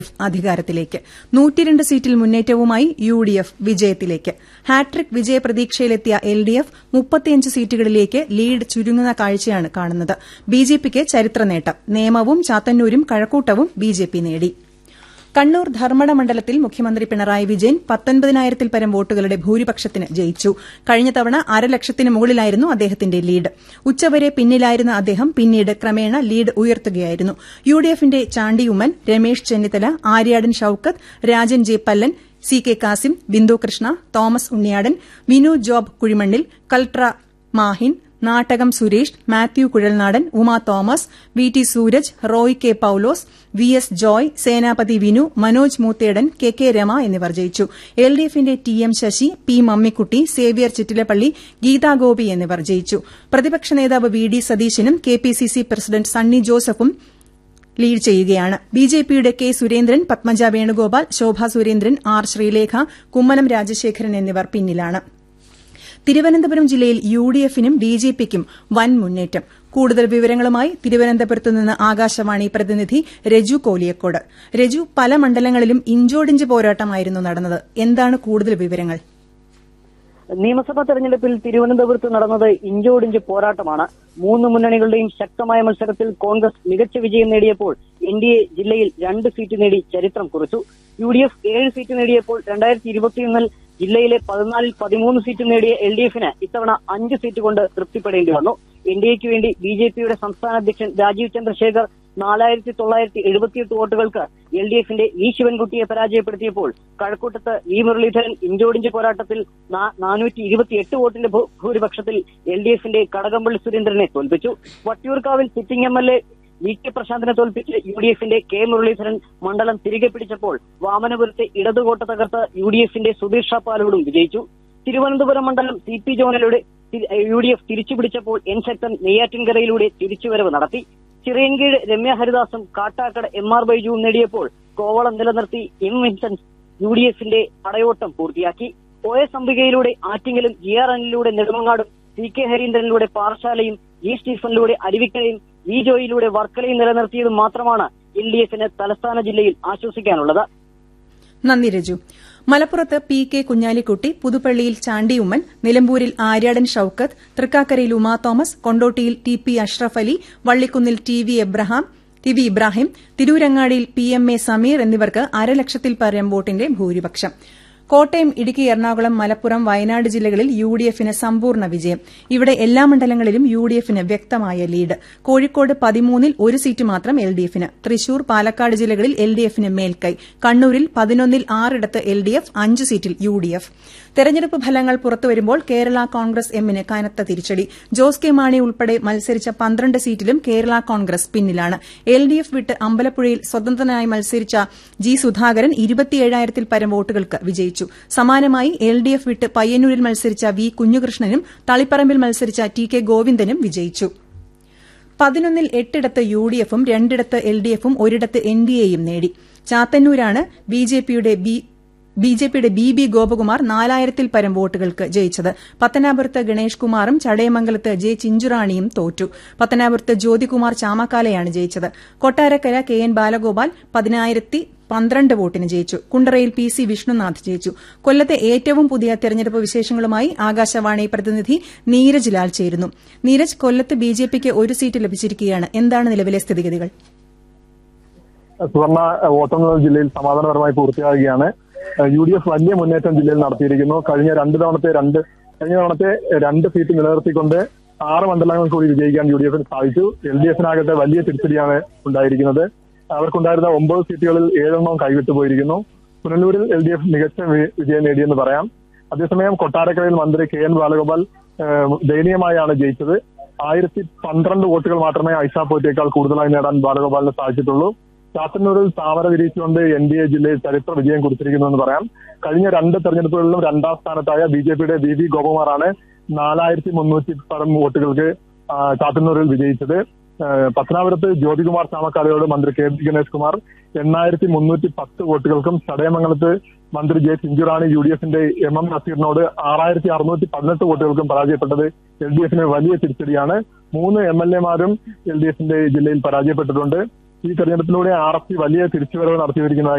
അധികാരത്തിലേക്ക് നൂറ്റിരണ്ട് സീറ്റിൽ മുന്നേറ്റവുമായി യു ഡി എഫ് വിജയത്തിലേക്ക് ഹാട്രിക് വിജയപ്രതീക്ഷയിലെത്തിയ എൽ ഡി എഫ് മുപ്പത്തിയഞ്ച് സീറ്റുകളിലേക്ക് ലീഡ് ചുരുങ്ങുന്ന കാഴ്ചയാണ് കാണുന്നത് ബിജെപിക്ക് ചരിത്ര നേട്ടം നേമവും ചാത്തന്നൂരും കഴക്കൂട്ടവും ബിജെപി നേടി കണ്ണൂർ ധർമ്മട മണ്ഡലത്തിൽ മുഖ്യമന്ത്രി പിണറായി വിജയൻ പത്തൊൻപതിനായിരത്തിൽ പരം വോട്ടുകളുടെ ഭൂരിപക്ഷത്തിന് ജയിച്ചു കഴിഞ്ഞ തവണ അരലക്ഷത്തിന് മുകളിലായിരുന്നു അദ്ദേഹത്തിന്റെ ലീഡ് ഉച്ചവരെ പിന്നിലായിരുന്ന അദ്ദേഹം പിന്നീട് ക്രമേണ ലീഡ് ഉയർത്തുകയായിരുന്നു യുഡിഎഫിന്റെ Chandy Oommen Ramesh Chennithala Aryadan Shoukath Rajan J Pallan C K Kasim Bindu Krishna Thomas Unniyadan Vinu Job Kuzhimannil കൽട്ര Mahin Nattakam Suresh Mathew Kuzhalnadan Uma Thomas V T Sooraj Roy K Paulose V S Joy Senapathi Vinu Manoj Moothedan K K Rema എന്നിവർ ജയിച്ചു എൽ ഡി എഫിന്റെ T M Sasi P Mammikutty Xavier Chittilappally Geetha Gopi എന്നിവർ ജയിച്ചു പ്രതിപക്ഷ നേതാവ് വി ഡി സതീശനും K P C C president Sunny ജോസഫും ലീഡ് ചെയ്യുകയാണ് ബിജെപിയുടെ കെ സുരേന്ദ്രൻ പത്മജ വേണുഗോപാൽ ശോഭ സുരേന്ദ്രൻ ആർ ശ്രീലേഖ കുമ്മനം രാജശേഖരൻ എന്നിവർ പിന്നിലാണ് തിരുവനന്തപുരം ജില്ലയിൽ യു ഡി എഫിനും ബി ജെ പിക്കും വൻ മുന്നേറ്റം കൂടുതൽ വിവരങ്ങളുമായി തിരുവനന്തപുരത്ത് നിന്ന് ആകാശവാണി പ്രതിനിധി രജു കോലിയക്കോട് രജു പല മണ്ഡലങ്ങളിലും ഇഞ്ചോടിഞ്ച് പോരാട്ടമായിരുന്നു നടന്നത് എന്താണ് കൂടുതൽ വിവരങ്ങൾ നിയമസഭാ തെരഞ്ഞെടുപ്പിൽ തിരുവനന്തപുരത്ത് നടന്നത് ഇഞ്ചോടിഞ്ച് പോരാട്ടമാണ് മൂന്ന് മുന്നണികളുടെയും ശക്തമായ മത്സരത്തിൽ കോൺഗ്രസ് മികച്ച വിജയം നേടിയപ്പോൾ എൻ ഡി എ ജില്ലയിൽ രണ്ട് സീറ്റ് നേടി ചരിത്രം കുറിച്ചു യു ഡി എഫ് ഏഴ് സീറ്റ് നേടിയപ്പോൾ രണ്ടായിരത്തി ഇരുപത്തിയൊന്നിൽ ജില്ലയിലെ പതിനാലിൽ പതിമൂന്ന് സീറ്റ് നേടിയ എൽ ഡി എഫിന് ഇത്തവണ അഞ്ച് സീറ്റ് കൊണ്ട് തൃപ്തിപ്പെടേണ്ടി വന്നു എൻ ഡി എക്ക് വേണ്ടി ബി ജെ പിയുടെ സംസ്ഥാന അധ്യക്ഷൻ രാജീവ് ചന്ദ്രശേഖർ നാലായിരത്തി തൊള്ളായിരത്തി എഴുപത്തിയെട്ട് വോട്ടുകൾക്ക് എൽ ഡി എഫിന്റെ വി ശിവൻകുട്ടിയെ പരാജയപ്പെടുത്തിയപ്പോൾ കഴക്കൂട്ടത്ത് വി മുരളീധരൻ ഇഞ്ചോടിഞ്ച് പോരാട്ടത്തിൽ നാനൂറ്റി ഇരുപത്തിയെട്ട് വോട്ടിന്റെ ഭൂരിപക്ഷത്തിൽ എൽ ഡി എഫിന്റെ കടകംപള്ളി സുരേന്ദ്രനെ തോൽപ്പിച്ചു വട്ടിയൂർക്കാവിൽ sitting M L A V K പ്രശാന്തിനെ തോൽപ്പിച്ച് യു ഡി എഫിന്റെ കെ മുരളീധരൻ മണ്ഡലം തിരികെ പിടിച്ചപ്പോൾ വാമനപുരത്തെ ഇടതുകോട്ട തകർത്ത് യു ഡി എഫിന്റെ സുധീർ ഷാ പാലോടും വിജയിച്ചു തിരുവനന്തപുരം മണ്ഡലം സി പി ജോണിലൂടെ യു ഡി എഫ് തിരിച്ചുപിടിച്ചപ്പോൾ എൻ ശക്തൻ നെയ്യാറ്റിൻകരയിലൂടെ തിരിച്ചുവരവ് നടത്തി ചിറയൻകീഴ് രമ്യ ഹരിദാസും കാട്ടാക്കട എം ആർ ബൈജുവും നേടിയപ്പോൾ കോവളം നിലനിർത്തി എം വിൻസെന്റ് യു ഡി എഫിന്റെ പടയോട്ടം പൂർത്തിയാക്കി ഒ എസ് അംബികയിലൂടെ ആറ്റിങ്ങലും ജി ആർ അനിലൂടെ നെടുമങ്ങാടും സി കെ ഹരീന്ദ്രനിലൂടെ പാറശാലയും ജി സ്റ്റീഫനിലൂടെ അരുവിക്കരയും വി ജോയിലൂടെ വർക്കലയും നിലനിർത്തിയതും മാത്രമാണ് എൽ ഡി എഫിന് തലസ്ഥാന ജില്ലയിൽ ആശ്വസിക്കാനുള്ളത് നന്ദി രജു മലപ്പുറത്ത് പി കെ കുഞ്ഞാലിക്കുട്ടി പുതുപ്പള്ളിയിൽ ചാണ്ടി ഉമ്മൻ നിലമ്പൂരിൽ ആര്യാടൻ ഷൌക്കത്ത് തൃക്കാക്കരയിൽ ഉമാ തോമസ് കൊണ്ടോട്ടിയിൽ ടി പി അഷ്റഫ് അലി വള്ളിക്കുന്നിൽ T V Abraham T V Ibrahim തിരൂരങ്ങാടിയിൽ പി എം എ സമീർ എന്നിവർക്ക് അരലക്ഷത്തിൽ പരം വോട്ടിന്റെ ഭൂരിപക്ഷം കോട്ടയം ഇടുക്കി എറണാകുളം മലപ്പുറം വയനാട് ജില്ലകളിൽ യു ഡി എഫിന് സമ്പൂർണ്ണ വിജയം ഇവിടെ എല്ലാ മണ്ഡലങ്ങളിലും യു ഡി എഫിന് വ്യക്തമായ ലീഡ് കോഴിക്കോട് പതിമൂന്നിൽ ഒരു സീറ്റ് മാത്രം എൽ ഡി എഫിന് തൃശൂർ പാലക്കാട് ജില്ലകളിൽ എൽ ഡി എഫിന് മേൽക്കൈ കണ്ണൂരിൽ പതിനൊന്നിൽ ആറിടത്ത് എൽ ഡി എഫ് അഞ്ച് സീറ്റിൽ യു ഡി എഫ് തെരഞ്ഞെടുപ്പ് ഫലങ്ങൾ പുറത്തുവരുമ്പോൾ കേരള കോൺഗ്രസ് എമ്മിന് കനത്ത തിരിച്ചടി ജോസ് കെ മാണി ഉൾപ്പെടെ മത്സരിച്ച പന്ത്രണ്ട് സീറ്റിലും കേരള കോൺഗ്രസ് പിന്നിലാണ് എൽ ഡി എഫ് വിട്ട് അമ്പലപ്പുഴയിൽ സ്വതന്ത്രനായി മത്സരിച്ച ജി സുധാകരൻ ഇരുപത്തിയേഴായിരത്തിൽ പരം വോട്ടുകൾക്ക് വിജയിച്ചു സമാനമായി എൽ ഡി എഫ് വിട്ട് പയ്യന്നൂരിൽ മത്സരിച്ച വി കുഞ്ഞുകൃഷ്ണനും തളിപ്പറമ്പിൽ മത്സരിച്ച ടി കെ ഗോവിന്ദനും വിജയിച്ചു പതിനൊന്നിൽ എട്ടിടത്ത് യു ഡി എഫും രണ്ടിടത്ത് എൽ ഡി എഫും ഒരിടത്ത് എൻ ഡി എയും നേടി ചാത്തന്നൂരാണ് ബി ജെ പിയുടെ ബി ബി ജെ പിയുടെ ബി ബി ഗോപകുമാർ നാലായിരത്തിൽ പരം വോട്ടുകൾക്ക് ജയിച്ചത് പത്തനാപുരത്ത് ഗണേഷ് കുമാറും ചടയമംഗലത്ത് ജെ ചിഞ്ചുറാണിയും തോറ്റു പത്തനാപുരത്ത് ജ്യോതികുമാർ ചാമക്കാലയാണ് ജയിച്ചത് കൊട്ടാരക്കര കെ എൻ ബാലഗോപാൽ പതിനായിരത്തി പന്ത്രണ്ട് വോട്ടിന് ജയിച്ചു കുണ്ടറയിൽ പി സി വിഷ്ണുനാഥ് ജയിച്ചു കൊല്ലത്തെ ഏറ്റവും പുതിയ തെരഞ്ഞെടുപ്പ് വിശേഷങ്ങളുമായി ആകാശവാണി പ്രതിനിധി നീരജ് ലാൽ ചേരുന്നു നീരജ് കൊല്ലത്ത് ബി ജെ പിക്ക് ഒരു സീറ്റ് ലഭിച്ചിരിക്കുകയാണ് എന്താണ് നിലവിലെ സ്ഥിതിഗതികൾ സുവർണ വോട്ടെണ്ണൽ ജില്ലയിൽ സമാധാനപരമായി പൂർത്തിയാകുകയാണ് യു ഡി എഫ് വലിയ മുന്നേറ്റം ജില്ലയിൽ നടത്തിയിരിക്കുന്നു കഴിഞ്ഞ രണ്ട് തവണത്തെ രണ്ട് കഴിഞ്ഞ തവണത്തെ രണ്ട് സീറ്റ് നിലനിർത്തിക്കൊണ്ട് ആറ് മണ്ഡലങ്ങൾ കൂടി വിജയിക്കാൻ യു ഡി എഫിന് സാധിച്ചു എൽ ഡി എഫിനാകട്ടെ വലിയ തിരിച്ചടിയാണ് ഉണ്ടായിരിക്കുന്നത് അവർക്കുണ്ടായിരുന്ന ഒമ്പത് സീറ്റുകളിൽ ഏഴെണ്ണം കൈവിട്ടു പോയിരിക്കുന്നു പുനലൂരിൽ എൽ ഡി എഫ് മികച്ച വിജയം നേടിയെന്ന് പറയാം അതേസമയം കൊട്ടാരക്കരയിൽ മന്ത്രി കെ എൻ ബാലഗോപാൽ ദയനീയമായാണ് ജയിച്ചത് ആയിരത്തി പന്ത്രണ്ട് വോട്ടുകൾ മാത്രമേ ഐഷാ പോറ്റേക്കാൾ കൂടുതലായി നേടാൻ ബാലഗോപാലിന് സാധിച്ചിട്ടുള്ളൂ ചാത്തന്നൂരിൽ താമര വിരിച്ചുകൊണ്ട് എൻ ഡി എ ജില്ലയിൽ ചരിത്ര വിജയം കുറിച്ചിരിക്കുന്നു എന്ന് പറയാം കഴിഞ്ഞ രണ്ട് തെരഞ്ഞെടുപ്പുകളിലും രണ്ടാം സ്ഥാനത്തായ ബി ജെ പിയുടെ വി വി ഗോപകുമാറാണ് നാലായിരത്തി മുന്നൂറ്റി പരം വോട്ടുകൾക്ക് ചാത്തന്നൂരിൽ വിജയിച്ചത് പത്തനാപുരത്ത് ജ്യോതികുമാർ ചാമക്കാലയോട് മന്ത്രി കെ ബി ഗണേഷ് കുമാർ എണ്ണായിരത്തി മുന്നൂറ്റി പത്ത് വോട്ടുകൾക്കും ചടയമംഗലത്ത് മന്ത്രി ജെ ചിഞ്ചുറാണി യു ഡി എഫിന്റെ എം എം നസീറിനോട് ആറായിരത്തി അറുന്നൂറ്റി പതിനെട്ട് വോട്ടുകൾക്കും പരാജയപ്പെട്ടത് എൽ ഡി എഫിന് വലിയ തിരിച്ചടിയാണ് മൂന്ന് എം എൽ എമാരും എൽ ഡി എഫിന്റെ ജില്ലയിൽ പരാജയപ്പെട്ടിട്ടുണ്ട് ഈ തെരഞ്ഞെടുപ്പിലൂടെ ആർ എസ് പി വലിയ തിരിച്ചുവരവ് നടത്തിയിരിക്കുന്നതായി